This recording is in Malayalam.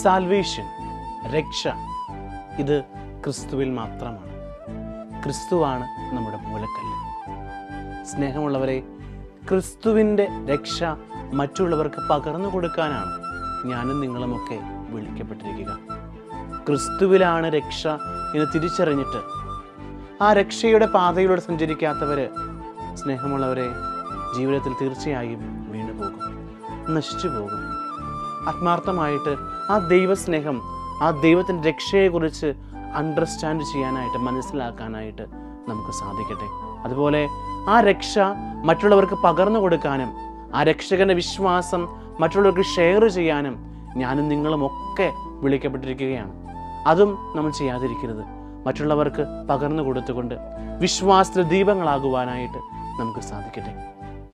സാൽവേഷൻ രക്ഷ ഇത് ക്രിസ്തുവിൽ മാത്രമാണ് ക്രിസ്തുവാണ് നമ്മുടെ മൂലക്കല്ല് സ്നേഹമുള്ളവരെ ക്രിസ്തുവിൻ്റെ രക്ഷ മറ്റുള്ളവർക്ക് പകർന്നു കൊടുക്കാനാണ് ഞാനും നിങ്ങളുമൊക്കെ വിളിക്കപ്പെട്ടിരിക്കുക ക്രിസ്തുവിലാണ് രക്ഷ എന്ന് തിരിച്ചറിഞ്ഞിട്ട് ആ രക്ഷയുടെ പാതയിലൂടെ സഞ്ചരിക്കാത്തവർ സ്നേഹമുള്ളവരെ ജീവിതത്തിൽ തീർച്ചയായും വീണു പോകും നശിച്ചു പോകും ആത്മാർത്ഥമായിട്ട് ആ ദൈവസ്നേഹം ആ ദൈവത്തിൻ്റെ രക്ഷയെക്കുറിച്ച് അണ്ടർസ്റ്റാൻഡ് ചെയ്യാനായിട്ട് മനസ്സിലാക്കാനായിട്ട് നമുക്ക് സാധിക്കട്ടെ അതുപോലെ ആ രക്ഷ മറ്റുള്ളവർക്ക് പകർന്നു കൊടുക്കാനും ആ രക്ഷകന്റെ വിശ്വാസം മറ്റുള്ളവർക്ക് ഷെയർ ചെയ്യാനും ഞാനും നിങ്ങളും ഒക്കെ വിളിക്കപ്പെട്ടിരിക്കുകയാണ് അതും നമ്മൾ ചെയ്യാതിരിക്കരുത് മറ്റുള്ളവർക്ക് പകർന്നു കൊടുത്തുകൊണ്ട് വിശ്വാസ ദീപങ്ങളാകുവാനായിട്ട് നമുക്ക് സാധിക്കട്ടെ